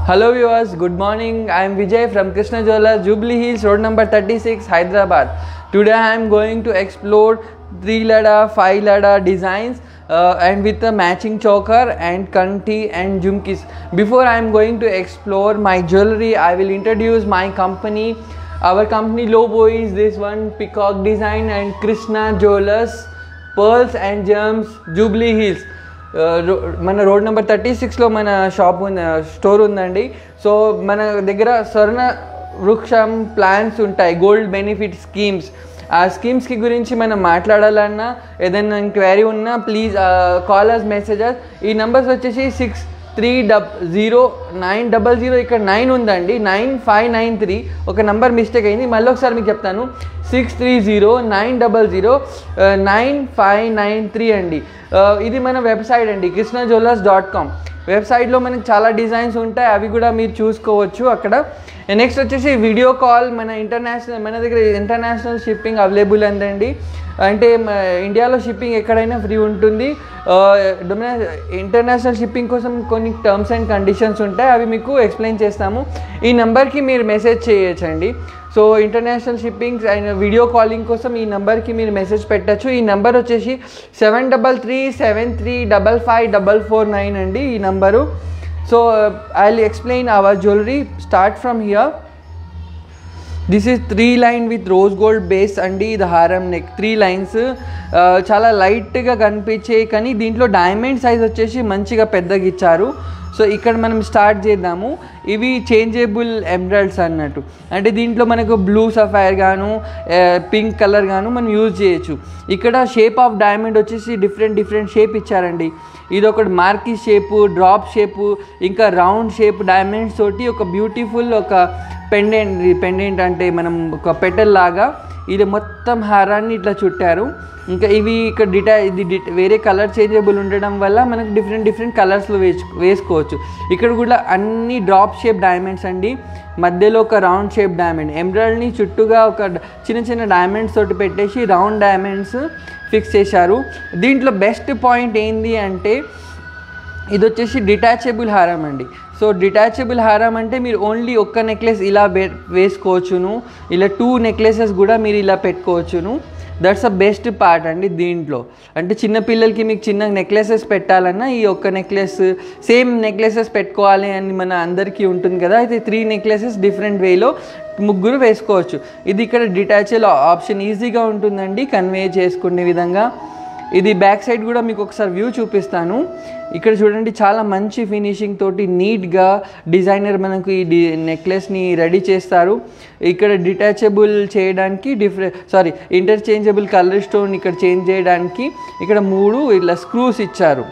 Hello viewers, good morning. I am Vijay from Krishna Jewelers, Jubilee Hills, road number 36, Hyderabad. Today I am going to explore 3 ladder, 5 ladder designs uh, and with a matching choker and kanti and jumkis. Before I am going to explore my jewelry, I will introduce my company. Our company logo is this one peacock design and Krishna Jewelers, Pearls and Gems, Jubilee Hills. ఆ, రో- మన road number thirty సిక్స్లో మన shop ఉంది store ఉందండి so మన దగ్గర స్వర్ణ వృక్షం ప్లాన్స్ ఉంటాయి గోల్డ్ బెనిఫిట్ స్కీమ్స్ ఆ స్కీమ్స్కి గురించి మనం మాట్లాడాలన్నా ఏదైనా ఎంక్వైరీ ఉన్నా ప్లీజ్ కాలర్స్ మెసేజెస్ ఈ నెంబర్స్ వచ్చేసి six three double zero nine double zero ఇక్కడ నైన్ ఉందండి నైన్ ఫైవ్ నైన్ త్రీ ఒక నంబర్ మిస్టేక్ అయింది మళ్ళీ ఒకసారి మీకు చెప్తాను six three zero nine double zero nine five nine three అండి ఆ, ఇది మన వెబ్సైట్ అండి కృష్ణ జ్యువెలర్స్ డాట్ కామ్ వెబ్సైట్లో మనకి చాలా డిజైన్స్ ఉంటాయి అవి కూడా మీరు చూసుకోవచ్చు అక్కడ నెక్స్ట్ వచ్చేసి వీడియో కాల్ మన ఇంటర్నేషనల్ మన దగ్గర ఇంటర్నేషనల్ షిప్పింగ్ అవైలబుల్ ఉందండి అంటే మ- ఇండియాలో షిప్పింగ్ ఎక్కడైనా ఫ్రీ ఉంటుంది ఇంటర్నేషనల్ షిప్పింగ్ కోసం కొన్ని టర్మ్స్ అండ్ కండిషన్స్ ఉంటాయి అవి మీకు ఎక్స్ప్లెయిన్ చేస్తాము ఈ నెంబర్కి మీరు మెసేజ్ చేయొచ్చండి so international shippings and video calling కోసం ఈ నెంబర్కి మీరు మెసేజ్ పెట్టచ్చు ఈ నెంబర్ వచ్చేసి seven double three seven three double five double four nine అండి ఈ number so I will explain our jewellery start from here this is three line with rose gold base అండి ఇది హారం నెక్ త్రీ లైన్స్ చాలా లైట్గా కనిపించే కానీ దీంట్లో డైమండ్ సైజ్ వచ్చేసి మంచిగా పెద్దగా ఇచ్చారు సో ఇక్కడ మనం స్టార్ట్ చేద్దాము ఇవి చేంజబుల్ ఎమరల్డ్స్ అన్నట్టు అంటే దీంట్లో మనకు బ్లూ సఫైర్ గాను పింక్ కలర్ గాను మనం యూజ్ చేయొచ్చు ఇక్కడ షేప్ ఆఫ్ డైమండ్ వచ్చేసి డిఫరెంట్ డిఫరెంట్ షేప్ ఇచ్చారండి ఇది ఒకటి మార్కీ షేపు డ్రాప్ షేపు ఇంకా రౌండ్ షేప్ డైమండ్స్ తోటి ఒక బ్యూటిఫుల్ ఒక పెండెంట్ పెండెంట్ అంటే మనం ఒక పెటల్ లాగా ఇది మొత్తం హారాన్ని ఇట్లా చుట్టారు ఇంకా ఇవి ఇక్కడ డిటా ఇది డిట వేరే కలర్ చేంజబుల్ ఉండడం వల్ల మనకు డిఫరెంట్ డిఫరెంట్ కలర్స్లో వేసు వేసుకోవచ్చు ఇక్కడ కూడా అన్ని డ్రాప్ షేప్ డైమండ్స్ అండి మధ్యలో ఒక రౌండ్ షేప్ డైమండ్ ఎమరాల్డ్ని చుట్టూగా ఒక డ- చిన్న చిన్న డైమండ్స్ తోటి పెట్టేసి రౌండ్ డైమండ్స్ ఫిక్స్ చేశారు దీంట్లో బెస్ట్ పాయింట్ ఏంది అంటే ఇది వచ్చేసి డిటాచబుల్ హారం అండి సో డిటాచబుల్ హారం అంటే మీరు ఓన్లీ ఒక్క నెక్లెస్ ఇలా వే- వేసుకోవచ్చును ఇలా టూ నెక్లెసెస్ కూడా మీరు ఇలా పెట్టుకోవచ్చును దట్స్ అ బెస్ట్ పార్ట్ అండి దీంట్లో అంటే చిన్న పిల్లలకి మీకు చిన్న నెక్లెసెస్ పెట్టాలన్నా ఈ ఒక్క నెక్లెస్ సేమ్ నెక్లెసెస్ పెట్టుకోవాలి అని మన అందరికీ ఉంటుంది కదా అయితే త్రీ నెక్లెసెస్ డిఫరెంట్ వేలో ముగ్గురు వేసుకోవచ్చు ఇది ఇక్కడ డిటాచబుల్ ఆప్షన్ ఈజీగా ఉంటుందండి కన్వే చేసుకునే విధంగా ఇది బ్యాక్ సైడ్ కూడా మీకు ఒకసారి వ్యూ చూపిస్తాను ఇక్కడ చూడండి చాలా మంచి ఫినిషింగ్ తోటి నీట్గా డిజైనర్ మనకు ఈ డి నెక్లెస్ని రెడీ చేస్తారు ఇక్కడ డిటాచబుల్ చేయడానికి different sorry interchangeable colour stone ఇక్కడ చేంజ్ చేయడానికి ఇక్కడ మూడు ఇట్లా స్క్రూస్ ఇచ్చారు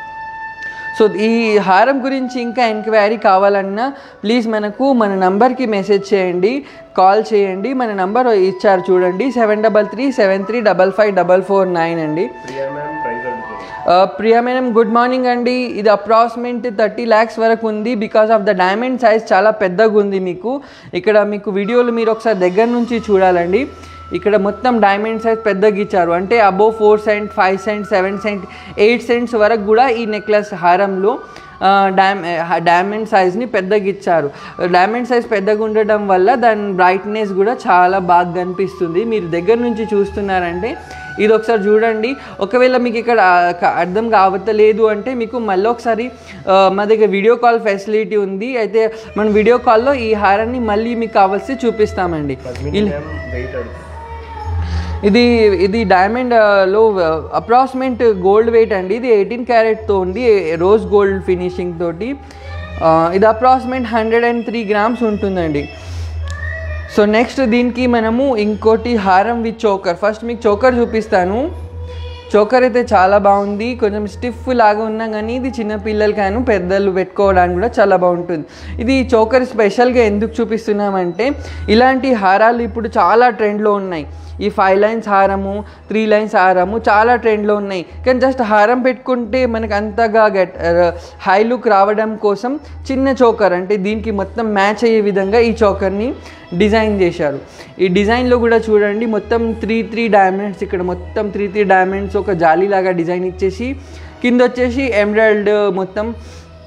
సో ఈ హారం గురించి ఇంకా ఎంక్వైరీ కావాలన్నా ప్లీజ్ మనకు మన నంబర్కి మెసేజ్ చేయండి కాల్ చేయండి మన నంబర్ ఇచ్చారు చూడండి seven double three seven three double five double four nine అండి ప్రియా మ్యామ్ ప్రైజ్ అడుగుతుంది ఆ, ప్రియా మేడం గుడ్ మార్నింగ్ అండి ఇది అప్రాక్సిమేట్ థర్టీ ల్యాక్స్ వరకు ఉంది because of the diamond size చాలా పెద్దగా ఉంది మీకు ఇక్కడ మీకు వీడియోలు మీరు ఒకసారి దగ్గర నుంచి చూడాలండి ఇక్కడ మొత్తం డైమండ్ సైజ్ పెద్దగా ఇచ్చారు అంటే above four cent five cent seven cent eight cents వరకు కూడా ఈ నెక్లెస్ హారంలో డైమ్ డైమండ్ సైజ్ని పెద్దగా ఇచ్చారు డైమండ్ సైజ్ పెద్దగా ఉండడం వల్ల దాని బ్రైట్నెస్ కూడా చాలా బాగా కనిపిస్తుంది మీరు దగ్గర నుంచి చూస్తున్నారంటే ఇది ఒకసారి చూడండి ఒకవేళ మీకు ఇక్కడ ఆ, క- అర్థం కావట్లేదు అంటే మీకు మళ్ళీ ఒకసారి ఆ, మా దగ్గర వీడియో కాల్ ఫెసిలిటీ ఉంది అయితే మనం వీడియో కాల్లో ఈ హారాన్ని మళ్ళీ మీకు కావాల్సి చూపిస్తామండి పద్మిని ఇల్- మ్యామ్ వెయిట్ అడుగుతుంది ఇది ఇది డైమండ్ ఆ, లో అప్రాక్సిమేట్ గోల్డ్ వెయిట్ అండి ఇది ఎయిటీన్ క్యారెట్తో ఉంది రోజ్ గోల్డ్ ఫినిషింగ్ తోటి ఆ, ఇది approximate hundred and three grams ఉంటుందండి సో నెక్స్ట్ దీనికి మనము ఇంకోటి హారం విత్ చోకర్ ఫస్ట్ మీకు చోకర్ చూపిస్తాను చోకర్ అయితే చాలా బాగుంది కొంచెం స్టిఫ్ లాగా ఉన్నా కానీ ఇది చిన్న పిల్లలకైనా పెద్దలు పెట్టుకోవడానికి కూడా చాలా బాగుంటుంది ఇది చోకర్ స్పెషల్గా ఎందుకు చూపిస్తున్నామంటే ఇలాంటి హారాలు ఇప్పుడు చాలా ట్రెండ్లో ఉన్నాయి ఈ ఫైవ్ లైన్స్ హారము త్రీ లైన్స్ హారము చాలా ట్రెండ్లో ఉన్నాయి కానీ జస్ట్ హారం పెట్టుకుంటే మనకు అంతగా గెట్ హై లుక్ రావడం కోసం చిన్న చోకర్ అంటే దీనికి మొత్తం మ్యాచ్ అయ్యే విధంగా ఈ చోకర్ని డిజైన్ చేశారు ఈ డిజైన్లో కూడా చూడండి మొత్తం త్రీ త్రీ డైమండ్స్ ఇక్కడ మొత్తం త్రీ త్రీ డైమండ్స్ ఒక జాలీలాగా డిజైన్ ఇచ్చేసి కింద వచ్చేసి ఎమరాల్డ్ మొత్తం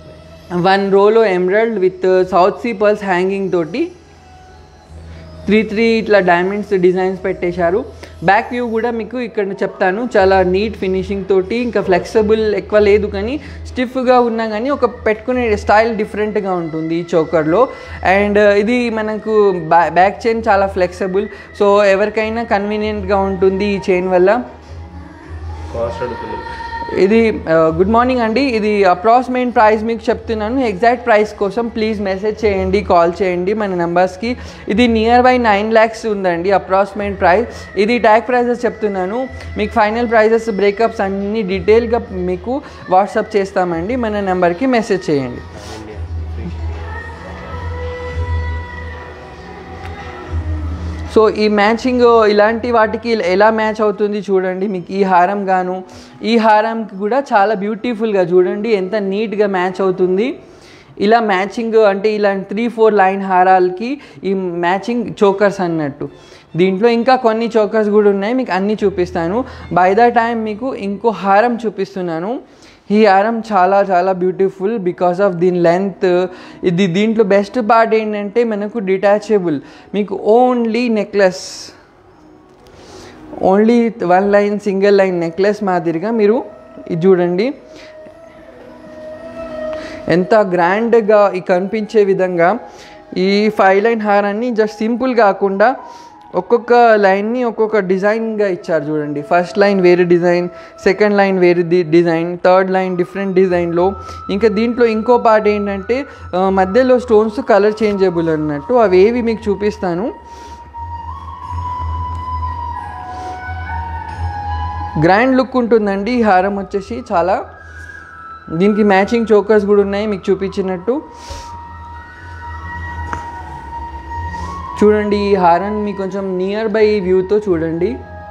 వన్ రోలో emerald with south see pearls hanging తోటి త్రీ త్రీ ఇట్లా డైమండ్స్ డిజైన్స్ పెట్టేశారు బ్యాక్ వ్యూ కూడా మీకు ఇక్కడ చెప్తాను చాలా నీట్ ఫినిషింగ్ తోటి ఇంకా ఫ్లెక్సిబుల్ ఎక్కువ లేదు కానీ స్టిఫ్గా ఉన్నా కానీ ఒక పెట్టుకునే స్టైల్ డిఫరెంట్గా ఉంటుంది ఈ చోకర్లో అండ్ ఇది మనకు బ్యా బ్యాక్ చైన్ చాలా ఫ్లెక్సిబుల్ సో ఎవరికైనా కన్వీనియంట్గా ఉంటుంది ఈ చైన్ వల్ల కాస్ట్ అడుగుతున్నాను ఇది గుడ్ మార్నింగ్ అండి ఇది అప్రాక్సిమేట్ ప్రైస్ మీకు చెప్తున్నాను ఎగ్జాక్ట్ ప్రైస్ కోసం ప్లీజ్ మెసేజ్ చేయండి కాల్ చేయండి మన నెంబర్స్కి ఇది నియర్ బై నైన్ ల్యాక్స్ ఉందండి అప్రాక్సిమేట్ ప్రైస్ ఇది ట్యాగ్ ప్రైజెస్ చెప్తున్నాను మీకు ఫైనల్ ప్రైజెస్ బ్రేకప్స్ అన్ని డీటెయిల్గా మీకు వాట్సాప్ చేస్తామండి మన నెంబర్కి మెసేజ్ చేయండి సో ఈ మ్యాచింగ్ ఇలాంటి వాటికి ఎలా మ్యాచ్ అవుతుంది చూడండి మీకు ఈ హారం గాను ఈ హారంకి కూడా చాలా బ్యూటిఫుల్గా చూడండి ఎంత నీట్గా మ్యాచ్ అవుతుంది ఇలా మ్యాచింగ్ అంటే ఇలాంటి త్రీ ఫోర్ లైన్ హారాలకి ఈ మ్యాచింగ్ చోకర్స్ అన్నట్టు దీంట్లో ఇంకా కొన్ని చోకర్స్ కూడా ఉన్నాయి మీకు అన్నీ చూపిస్తాను బై ద టైం మీకు ఇంకో హారం చూపిస్తున్నాను ఈ హారం చాలా చాలా బ్యూటిఫుల్ బికాస్ ఆఫ్ దీని లెంత్ ఇది దీంట్లో బెస్ట్ పార్ట్ ఏంటంటే మనకు డిటాచబుల్ మీకు only necklace only one line single line necklace మాదిరిగా మీరు ఇది చూడండి ఎంత గ్రాండ్గా ఈ కనిపించే విధంగా ఈ ఫైవ్ లైన్ హారాన్ని జస్ట్ సింపుల్ కాకుండా ఒక్కొక్క లైన్ని ఒక్కొక్క డిజైన్గా ఇచ్చారు చూడండి ఫస్ట్ లైన్ వేరే డిజైన్ సెకండ్ లైన్ వేరే the design third line different డిజైన్లో ఇంకా దీంట్లో ఇంకో పార్ట్ ఏంటంటే ఆ, మధ్యలో స్టోన్స్ కలర్ చేంజబుల్ అన్నట్టు అవి ఏవి మీకు చూపిస్తాను గ్రాండ్ లుక్ ఉంటుందండి ఈ హారం వచ్చేసి చాలా దీనికి మ్యాచింగ్ చోకర్స్ కూడా ఉన్నాయి మీకు చూపించినట్టు చూడండి ఈ హారాన్ని మీకు కొంచెం నియర్ బై వ్యూతో చూడండి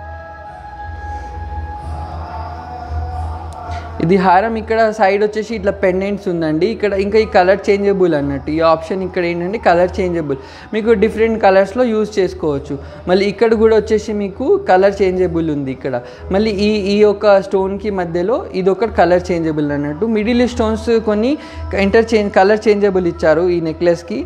ఇది హారం ఇక్కడ సైడ్ వచ్చేసి ఇట్లా పెండెంట్స్ ఉందండి ఇక్కడ ఇంకా ఈ కలర్ చేంజబుల్ అన్నట్టు ఈ ఆప్షన్ ఇక్కడ ఏంటంటే కలర్ చేంజబుల్ మీకు డిఫరెంట్ కలర్స్లో యూజ్ చేసుకోవచ్చు మళ్ళీ ఇక్కడ కూడా వచ్చేసి మీకు కలర్ చేంజబుల్ ఉంది ఇక్కడ మళ్ళీ ఈ ఈ యొక్క స్టోన్కి మధ్యలో ఇది ఒక కలర్ చేంజబుల్ అన్నట్టు మిడిల్ స్టోన్స్ కొన్ని ఇంటర్చేంజ్ కలర్ చేంజబుల్ ఇచ్చారు ఈ నెక్లెస్కి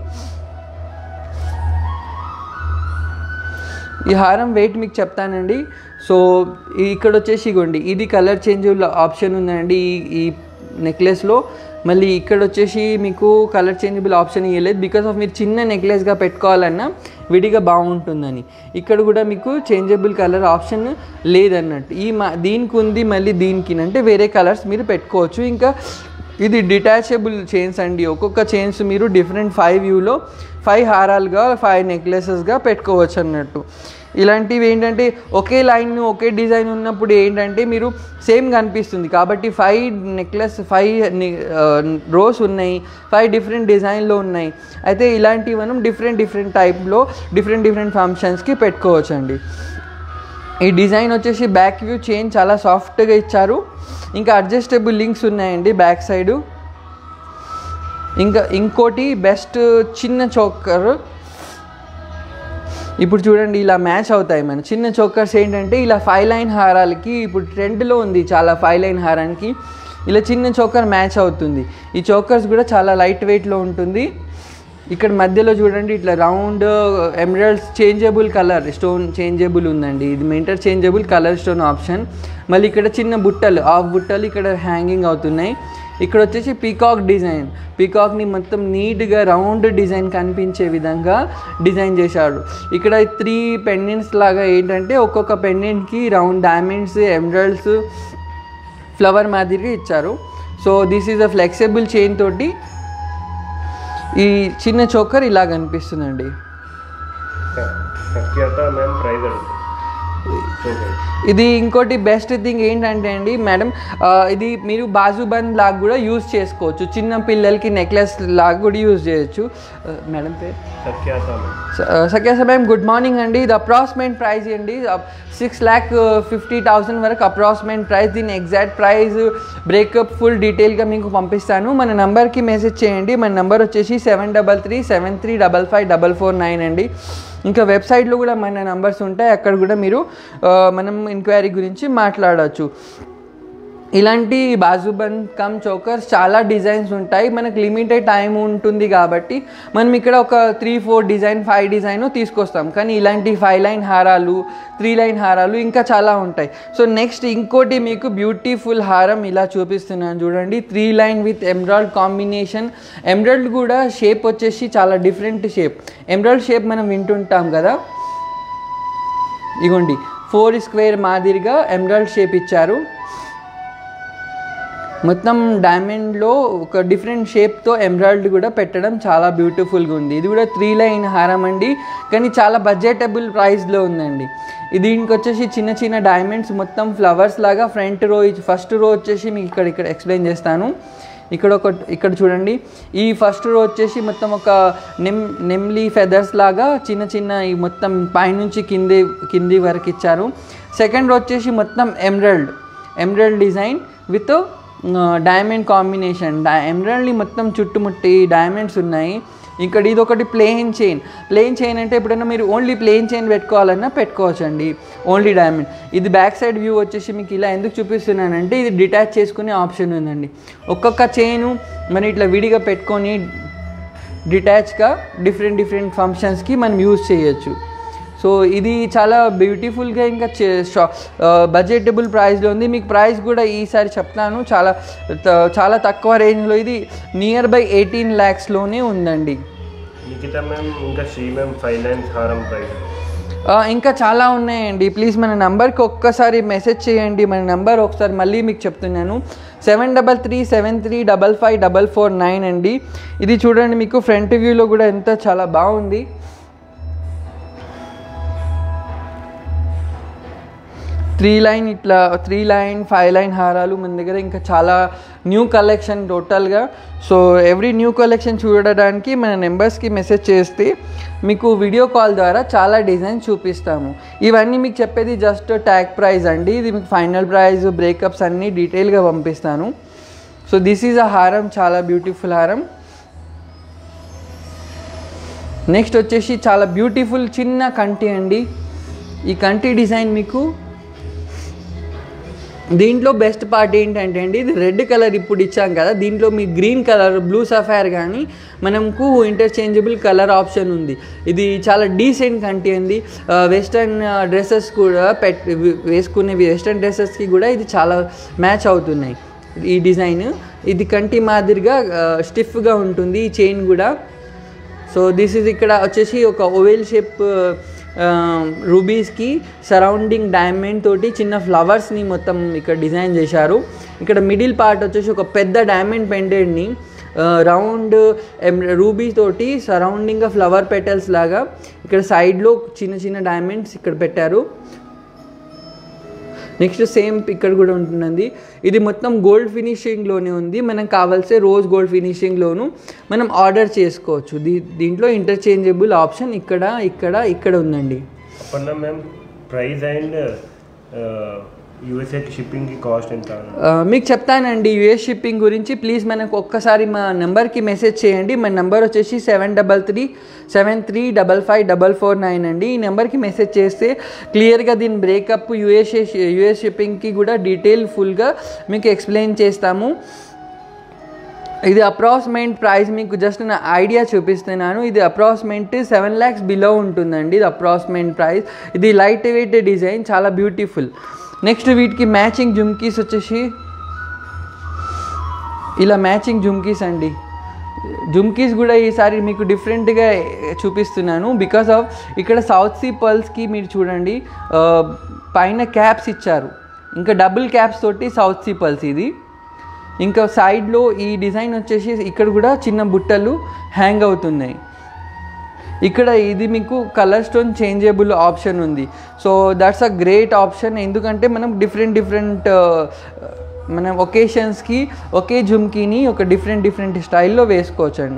ఈ హారం వెయిట్ మీకు చెప్తానండి సో ఈ- ఇక్కడ వచ్చేసి ఇగోండి ఇది కలర్ చేంజ్ ఆప్షన్ ఉందండి ఈ ఈ నెక్లెస్లో మళ్ళీ ఇక్కడ వచ్చేసి మీకు కలర్ చేంజబుల్ ఆప్షన్ ఇవ్వలేదు బికాస్ ఆఫ్ మీరు చిన్న నెక్లెస్గా పెట్టుకోవాలన్నా విడిగా బాగుంటుందని ఇక్కడ కూడా మీకు చేంజబుల్ కలర్ ఆప్షన్ లేదన్నట్టు ఈ మా దీనికి ఉంది మళ్ళీ దీనికి అంటే వేరే కలర్స్ మీరు పెట్టుకోవచ్చు ఇంకా ఇది డిటాచబుల్ చైన్స్ అండి ఒక్కొక్క చైన్స్ మీరు డిఫరెంట్ ఫైవ్ వ్యూలో ఫైవ్ హారాలుగా ఫైవ్ నెక్లెసెస్గా పెట్టుకోవచ్చు అన్నట్టు ఇలాంటివి ఏంటంటే ఒకే లైన్ ఒకే డిజైన్ ఉన్నప్పుడు ఏంటంటే మీరు సేమ్ కనిపిస్తుంది కాబట్టి ఫైవ్ నెక్లెస్ ఫైవ్ రోస్ ఉన్నాయి ఫైవ్ డిఫరెంట్ డిజైన్లో ఉన్నాయి అయితే ఇలాంటివి మనం డిఫరెంట్ డిఫరెంట్ టైప్లో డిఫరెంట్ డిఫరెంట్ ఫంక్షన్స్కి పెట్టుకోవచ్చు అండి ఈ డిజైన్ వచ్చేసి బ్యాక్ వ్యూ చైన్ చాలా సాఫ్ట్గా ఇచ్చారు ఇంకా అడ్జస్టబుల్ లింక్స్ ఉన్నాయండి బ్యాక్ సైడు ఇంకా ఇంకోటి బెస్ట్ చిన్న చోకర్ ఇప్పుడు చూడండి ఇలా మ్యాచ్ అవుతాయి మన చిన్న చోకర్స్ ఏంటంటే ఇలా ఫైవ్ లైన్ హారాలకి ఇప్పుడు ట్రెండ్లో ఉంది చాలా ఫైవ్ లైన్ హారానికి ఇలా చిన్న చోకర్ మ్యాచ్ అవుతుంది ఈ చోకర్స్ కూడా చాలా లైట్ వెయిట్లో ఉంటుంది ఇక్కడ మధ్యలో చూడండి ఇట్లా round emeralds changeable colour stone changeable ఉందండి ఇది మెంటర్ చేంజబుల్ కలర్ స్టోన్ ఆప్షన్ మళ్ళీ ఇక్కడ చిన్న బుట్టలు ఆ బుట్టలు ఇక్కడ హ్యాంగింగ్ అవుతున్నాయి ఇక్కడ వచ్చేసి పీకాక్ డిజైన్ పీకాక్ని మొత్తం నీట్గా రౌండ్ డిజైన్ కనిపించే విధంగా డిజైన్ చేశాడు ఇక్కడ త్రీ పెండెంట్స్ లాగా ఏంటంటే ఒక్కొక్క పెండెంట్కి రౌండ్ డైమండ్స్ ఎమరల్డ్స్ ఫ్లవర్ మాదిరిగా ఇచ్చారు so this is a flexible chain తోటి ఈ చిన్న చోకర్ ఇలా కనిపిస్తుందండి సఖ్యత మ్యామ్ ప్రైజ్ అడుగుతుంది చూడండి ఇది ఇంకోటి బెస్ట్ థింగ్ ఏంటంటే అండి మేడం ఆ, ఇది మీరు బాజుబంద్ లాగా కూడా యూజ్ చేసుకోవచ్చు చిన్న పిల్లలకి నెక్లెస్ లాగా కూడా యూజ్ చేయొచ్చు ఆ, మేడం పేరు సఖ్యాత మ్యామ్ సఖ్యాస మ్యామ్ గుడ్ మార్నింగ్ అండి ఇది అప్రాక్సిమేట్ ప్రైస్ అండి సిక్స్ ల్యాక్ ఫిఫ్టీ థౌసండ్ వరకు అప్రాక్సిమేట్ ప్రైస్ దీని ఎగ్జాక్ట్ ప్రైస్ బ్రేకప్ ఫుల్ డీటెయిల్గా మీకు పంపిస్తాను మన నంబర్కి మెసేజ్ చేయండి మన నంబర్ వచ్చేసి seven double three seven three double five double four nine అండి ఇంకా వెబ్సైట్లో కూడా మన నంబర్స్ ఉంటాయి అక్కడ కూడా మీరు ఆ, మనం ఎంక్వైరీ గురించి మాట్లాడవచ్చు ఇలాంటి బాజుబంద్ కమ్ చోకర్స్ చాలా డిజైన్స్ ఉంటాయి మనకు లిమిటెడ్ టైం ఉంటుంది కాబట్టి మనం ఇక్కడ ఒక three four design five design తీసుకొస్తాం కానీ ఇలాంటి ఫైవ్ లైన్ హారాలు త్రీ లైన్ హారాలు ఇంకా చాలా ఉంటాయి సో నెక్స్ట్ ఇంకోటి మీకు బ్యూటిఫుల్ హారం ఇలా చూపిస్తున్నాను చూడండి three line with emerald combination emerald కూడా షేప్ వచ్చేసి చాలా డిఫరెంట్ షేప్ ఎమ్రాల్డ్ షేప్ మనం వింటుంటాం కదా ఇగోండి ఫోర్ స్క్వేర్ మాదిరిగా ఎమ్రాల్డ్ షేప్ ఇచ్చారు మొత్తం డైమండ్లో ఒక డిఫరెంట్ షేప్తో ఎమ్రాయిల్డ్ కూడా పెట్టడం చాలా బ్యూటిఫుల్గా ఉంది ఇది కూడా త్రీ లైన్ హారం అండి కానీ చాలా బడ్జెటబుల్ ప్రైస్లో ఉందండి ఇది దీనికి వచ్చేసి చిన్న చిన్న డైమండ్స్ మొత్తం ఫ్లవర్స్ లాగా ఫ్రంట్ రో ఫస్ట్ రో వచ్చేసి మీకు ఇక్కడ ఇక్కడ ఎక్స్ప్లెయిన్ చేస్తాను ఇక్కడ ఒక ఇక్కడ చూడండి ఈ ఫస్ట్ రో వచ్చేసి మొత్తం ఒక నెమ్ నెమ్లీ ఫెదర్స్ లాగా చిన్న చిన్న ఈ మొత్తం పైనుంచి కింది కింది వరకు ఇచ్చారు సెకండ్ రో వచ్చేసి మొత్తం emerald emerald design with diamond combination డై ఎమ్రాయిల్డ్ని మొత్తం చుట్టుముట్టి డైమండ్స్ ఉన్నాయి ఇక్కడ ఇది ఒకటి ప్లెయిన్ చైన్ ప్లెయిన్ చైన్ అంటే ఎప్పుడైనా మీరు ఓన్లీ ప్లెయిన్ చైన్ పెట్టుకోవాలన్నా పెట్టుకోవచ్చండి ఓన్లీ డైమండ్ ఇది బ్యాక్ సైడ్ వ్యూ వచ్చేసి మీకు ఇలా ఎందుకు చూపిస్తున్నానంటే ఇది డిటాచ్ చేసుకునే ఆప్షన్ ఉందండి ఒక్కొక్క చైను మనం ఇట్లా విడిగా పెట్టుకొని డిటాచ్గా డిఫరెంట్ డిఫరెంట్ ఫంక్షన్స్కి మనం యూజ్ చేయొచ్చు సో ఇది చాలా బ్యూటిఫుల్గా ఇంకా బడ్జెటబుల్ ప్రైస్లో ఉంది మీకు ప్రైస్ కూడా ఈసారి చెప్తాను చాలా త- చాలా తక్కువ రేంజ్లో ఇది నియర్ బై ఎయిటీన్ ల్యాక్స్లోనే ఉందండి నిఖిత మ్యామ్ ఇంకా శ్రీ మ్యామ్ ఫైవ్ లైన్స్ హారం ప్రైస్ ఆ, ఇంకా చాలా ఉన్నాయండి ప్లీజ్ మన నంబర్కి ఒక్కసారి మెసేజ్ చేయండి మన నంబర్ ఒకసారి మళ్ళీ మీకు చెప్తున్నాను seven double three seven three double five double four nine అండి ఇది చూడండి మీకు ఫ్రంట్ వ్యూలో కూడా ఎంత చాలా బాగుంది త్రీ లైన్ ఇట్లా త్రీ లైన్ ఫైవ్ లైన్ హారాలు మన దగ్గర ఇంకా చాలా న్యూ కలెక్షన్ టోటల్గా సో ఎవ్రీ న్యూ కలెక్షన్ చూడడానికి మన నెంబర్స్కి మెసేజ్ చేస్తే మీకు వీడియో కాల్ ద్వారా చాలా డిజైన్ చూపిస్తాము ఇవన్నీ మీకు చెప్పేది జస్ట్ ట్యాగ్ ప్రైస్ అండి ఇది మీకు ఫైనల్ ప్రైస్ బ్రేకప్స్ అన్నీ డీటెయిల్గా పంపిస్తాను సో దిస్ ఈజ్ అ హారం చాలా బ్యూటిఫుల్ హారం నెక్స్ట్ వచ్చేసి చాలా బ్యూటిఫుల్ చిన్న కంటి అండి ఈ కంటి డిజైన్ మీకు దీంట్లో బెస్ట్ పార్ట్ ఏంటంటే అండి ఇది రెడ్ కలర్ ఇప్పుడు ఇచ్చాం కదా దీంట్లో మీ గ్రీన్ కలర్ బ్లూ సఫైర్ కానీ మనకు ఇంటర్చేంజబుల్ కలర్ ఆప్షన్ ఉంది ఇది చాలా డీసెంట్ కంటి అండి వెస్టర్న్ డ్రెస్సెస్ కూడా పెట్ వేసుకునే వెస్టర్న్ డ్రెస్సెస్కి కూడా ఇది చాలా మ్యాచ్ అవుతున్నాయి ఈ డిజైన్ ఇది కంటి మాదిరిగా స్టిఫ్గా ఉంటుంది ఈ చైన్ కూడా సో దిస్ ఇస్ ఇక్కడ వచ్చేసి ఒక ఓవెల్ షేప్ రూబీస్కి సరౌండింగ్ డైమండ్ తోటి చిన్న ఫ్లవర్స్ని మొత్తం ఇక్కడ డిజైన్ చేశారు ఇక్కడ మిడిల్ పార్ట్ వచ్చేసి ఒక పెద్ద డైమండ్ పెండెంట్ని రౌండ్ రూబీ తోటి సరౌండింగ్గా ఫ్లవర్ పెటల్స్ లాగా ఇక్కడ సైడ్లో చిన్న చిన్న డైమండ్స్ ఇక్కడ పెట్టారు నెక్స్ట్ సేమ్ ఇక్కడ కూడా ఉంటుందండి ఇది మొత్తం గోల్డ్ ఫినిషింగ్లోనే ఉంది మనకు కావాల్సే రోజ్ గోల్డ్ ఫినిషింగ్లోను మనం ఆర్డర్ చేసుకోవచ్చు దీ దీంట్లో ఇంటర్చేంజబుల్ ఆప్షన్ ఇక్కడ ఇక్కడ ఇక్కడ ఉందండి అప్పన్న మ్యామ్ ప్రైస్ అండ్ యూఎస్ఏకి షిప్పింగ్కి కాస్ట్ ఎంత ఆ, మీకు చెప్తానండి యుఎస్ షిప్పింగ్ గురించి ప్లీజ్ మనకు ఒక్కసారి మా నెంబర్కి మెసేజ్ చేయండి మన నెంబర్ వచ్చేసి seven double three seven three double five double four nine అండి ఈ నెంబర్కి మెసేజ్ చేస్తే క్లియర్గా దీని బ్రేకప్ యుఎస్ఏ యుఎస్ షిప్పింగ్కి కూడా డీటెయిల్ ఫుల్గా మీకు ఎక్స్ప్లెయిన్ చేస్తాము ఇది అప్రాక్సిమేట్ ప్రైస్ మీకు జస్ట్ నా ఐడియా చూపిస్తున్నాను ఇది అప్రాక్సిమేట్ సెవెన్ ల్యాక్స్ బిలో ఉంటుందండి ఇది అప్రాక్సిమేట్ ప్రైస్ ఇది లైట్ వెయిట్ డిజైన్ చాలా బ్యూటిఫుల్ నెక్స్ట్ వీటికి మ్యాచింగ్ జుమ్కీస్ వచ్చేసి ఇలా మ్యాచింగ్ జుమ్కీస్ అండి జుమ్కీస్ కూడా ఈసారి మీకు డిఫరెంట్గా చూపిస్తున్నాను బికాస్ ఆఫ్ ఇక్కడ సౌత్ సీ పర్ల్స్కి మీరు చూడండి ఆ, పైన క్యాప్స్ ఇచ్చారు ఇంకా డబుల్ క్యాప్స్ తోటి సౌత్ సీ పర్ల్స్ ఇది ఇంకా సైడ్లో ఈ డిజైన్ వచ్చేసి ఇక్కడ కూడా చిన్న బుట్టలు హ్యాంగ్ అవుతున్నాయి ఇక్కడ ఇది మీకు కలర్ స్టోన్ చేంజబుల్ ఆప్షన్ ఉంది so that's a great option ఎందుకంటే మనం డిఫరెంట్ డిఫరెంట్ మనం ఒకేషన్స్కి ఒకే జుమ్కీని ఒక డిఫరెంట్ డిఫరెంట్ స్టైల్లో వేసుకోవచ్చండి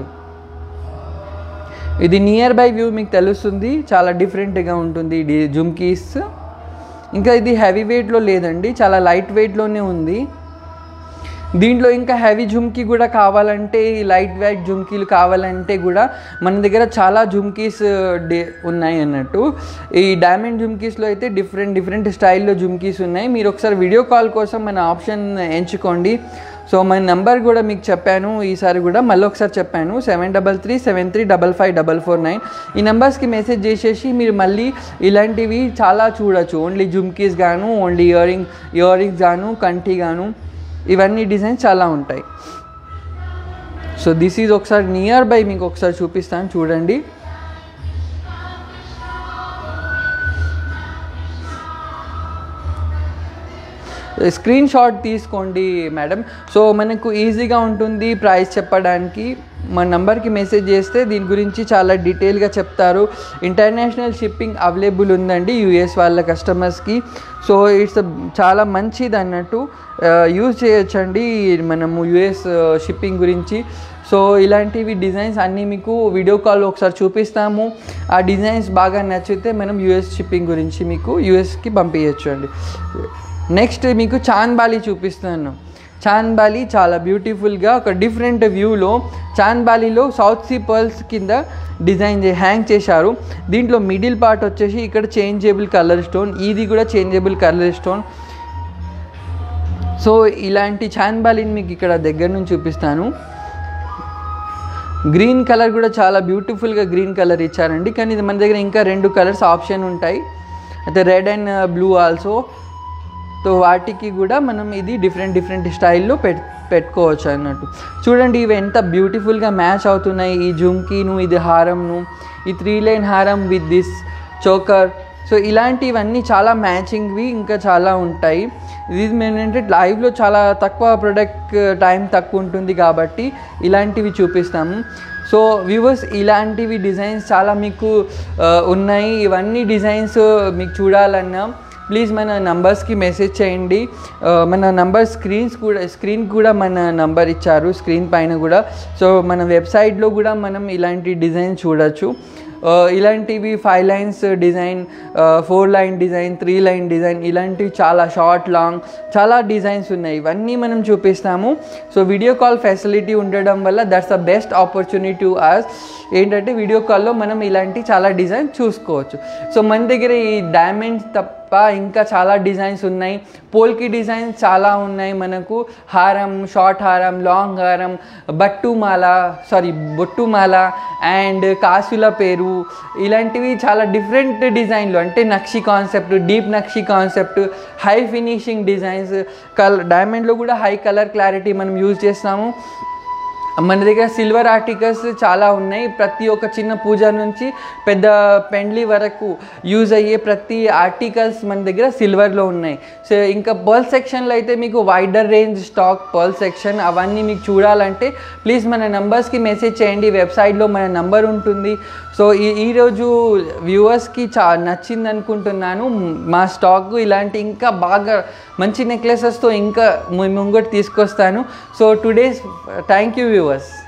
ఇది నియర్ బై వ్యూ మీకు తెలుస్తుంది చాలా డిఫరెంట్గా ఉంటుంది ఇది జుమ్కీస్ ఇంకా ఇది హెవీ వెయిట్లో లేదండి చాలా లైట్ వెయిట్లోనే ఉంది దీంట్లో ఇంకా హెవీ జుమ్కీ కూడా కావాలంటే ఈ లైట్ వెయిట్ జుమ్కీలు కావాలంటే కూడా మన దగ్గర చాలా జుమ్కీస్ డి ఉన్నాయి అన్నట్టు ఈ డైమండ్ జుమ్కీస్లో అయితే డిఫరెంట్ డిఫరెంట్ స్టైల్లో జుమ్కీస్ ఉన్నాయి మీరు ఒకసారి వీడియో కాల్ కోసం మన ఆప్షన్ ఎంచుకోండి సో మన నెంబర్ కూడా మీకు చెప్పాను ఈసారి కూడా మళ్ళీ ఒకసారి చెప్పాను seven double three seven three double five double four nine ఈ నెంబర్స్కి మెసేజ్ చేసేసి మీరు మళ్ళీ ఇలాంటివి చాలా చూడొచ్చు ఓన్లీ జుమ్కీస్ గాను only ear ring ear rings గాను కంటి గాను ఇవన్నీ డిజైన్స్ చాలా ఉంటాయి సో దిస్ ఈజ్ ఒకసారి నియర్ బై మీకు ఒకసారి చూపిస్తాను చూడండి స్క్రీన్ షాట్ తీసుకోండి మేడం సో మనకు ఈజీగా ఉంటుంది ప్రైస్ చెప్పడానికి మన నంబర్కి మెసేజ్ చేస్తే దీని గురించి చాలా డీటెయిల్గా చెప్తారు ఇంటర్నేషనల్ షిప్పింగ్ అవైలబుల్ ఉందండి యూఎస్ వాళ్ళ కస్టమర్స్కి సో ఇట్స్ చాలా మంచిది అన్నట్టు యూజ్ చేయొచ్చండి మనము యూఎస్ షిప్పింగ్ గురించి సో ఇలాంటివి డిజైన్స్ అన్నీ మీకు వీడియో కాల్ ఒకసారి చూపిస్తాము ఆ డిజైన్స్ బాగా నచ్చితే మనం యూఎస్ షిప్పింగ్ గురించి మీకు యూఎస్కి పంపించచ్చు అండి నెక్స్ట్ మీకు చాంద్బాలి చూపిస్తాను చాంద్బాలి చాలా బ్యూటిఫుల్గా ఒక డిఫరెంట్ వ్యూలో చాంద్బాలిలో సౌత్ సీ పర్ల్స్ కింద డిజైన్ చే హ్యాంగ్ చేశారు దీంట్లో మిడిల్ పార్ట్ వచ్చేసి ఇక్కడ చేంజబుల్ కలర్ స్టోన్ ఇది కూడా చేంజబుల్ కలర్ స్టోన్ సో ఇలాంటి చాంద్బాలిని మీకు ఇక్కడ దగ్గర నుంచి చూపిస్తాను గ్రీన్ కలర్ కూడా చాలా బ్యూటిఫుల్గా గ్రీన్ కలర్ ఇచ్చారండి కానీ ఇది మన దగ్గర ఇంకా రెండు కలర్స్ ఆప్షన్ ఉంటాయి అయితే red and blue also so వాటికి కూడా మనం ఇది డిఫరెంట్ డిఫరెంట్ స్టైల్లో పెట్ పెట్టుకోవచ్చు అన్నట్టు చూడండి ఇవి ఎంత బ్యూటిఫుల్గా మ్యాచ్ అవుతున్నాయి ఈ జుమ్కీను ఇది హారంను ఈ త్రీ లైన్ హారం విత్ దిస్ చోకర్ సో ఇలాంటివన్నీ చాలా మ్యాచింగ్వి ఇంకా చాలా ఉంటాయి ఇది మేము ఏంటంటే లైవ్లో చాలా తక్కువ ప్రొడక్ట్ టైం తక్కువ ఉంటుంది కాబట్టి ఇలాంటివి చూపిస్తాము సో వ్యూవర్స్ ఇలాంటివి డిజైన్స్ చాలా మీకు ఆ, ఉన్నాయి ఇవన్నీ డిజైన్స్ మీకు చూడాలన్నా ప్లీజ్ మన నంబర్స్కి మెసేజ్ చేయండి ఆ, మన నంబర్ స్క్రీన్స్ కూడా స్క్రీన్ కూడా మన నంబర్ ఇచ్చారు స్క్రీన్ పైన కూడా సో మన వెబ్సైట్లో కూడా మనం ఇలాంటి డిజైన్ చూడొచ్చు ఆ, ఇలాంటివి five lines design four line design three line design ఇలాంటివి చాలా షార్ట్ లాంగ్ చాలా డిజైన్స్ ఉన్నాయి ఇవన్నీ మనం చూపిస్తాము సో వీడియో కాల్ ఫెసిలిటీ ఉండడం వల్ల that's the best opportunity to us ఏంటంటే వీడియో కాల్లో మనం ఇలాంటి చాలా డిజైన్ చూసుకోవచ్చు సో మన దగ్గర ఈ డైమండ్స్ తప్ప ఇంకా చాలా డిజైన్స్ ఉన్నాయి పోల్కి డిజైన్స్ చాలా ఉన్నాయి మనకు హారం షార్ట్ హారం లాంగ్ హారం బట్టుమాల సారీ బొట్టుమాల అండ్ కాసుల పేరు ఇలాంటివి చాలా డిఫరెంట్ డిజైన్లు అంటే నక్షి కాన్సెప్ట్ డీప్ నక్షి కాన్సెప్ట్ హై ఫినిషింగ్ డిజైన్స్ కల్ డైమండ్లో కూడా హై కలర్ క్లారిటీ మనం యూజ్ చేస్తాము మన దగ్గర సిల్వర్ ఆర్టికల్స్ చాలా ఉన్నాయి ప్రతి ఒక్క చిన్న పూజ నుంచి పెద్ద పెండ్లి వరకు యూజ్ అయ్యే ప్రతి ఆర్టికల్స్ మన దగ్గర సిల్వర్లో ఉన్నాయి సో ఇంకా పర్ల్ సెక్షన్లో అయితే మీకు wider range stock pearl section అవన్నీ మీకు చూడాలంటే ప్లీజ్ మన నంబర్స్కి మెసేజ్ చేయండి వెబ్సైట్లో మన నంబర్ ఉంటుంది సో ఈ ఈరోజు వ్యూవర్స్కి చా నచ్చింది అనుకుంటున్నాను మా స్టాక్ ఇలాంటి ఇంకా బాగా మంచి నెక్లెసెస్తో ఇంకా ము- ముంగటి తీసుకొస్తాను so today's thank you viewers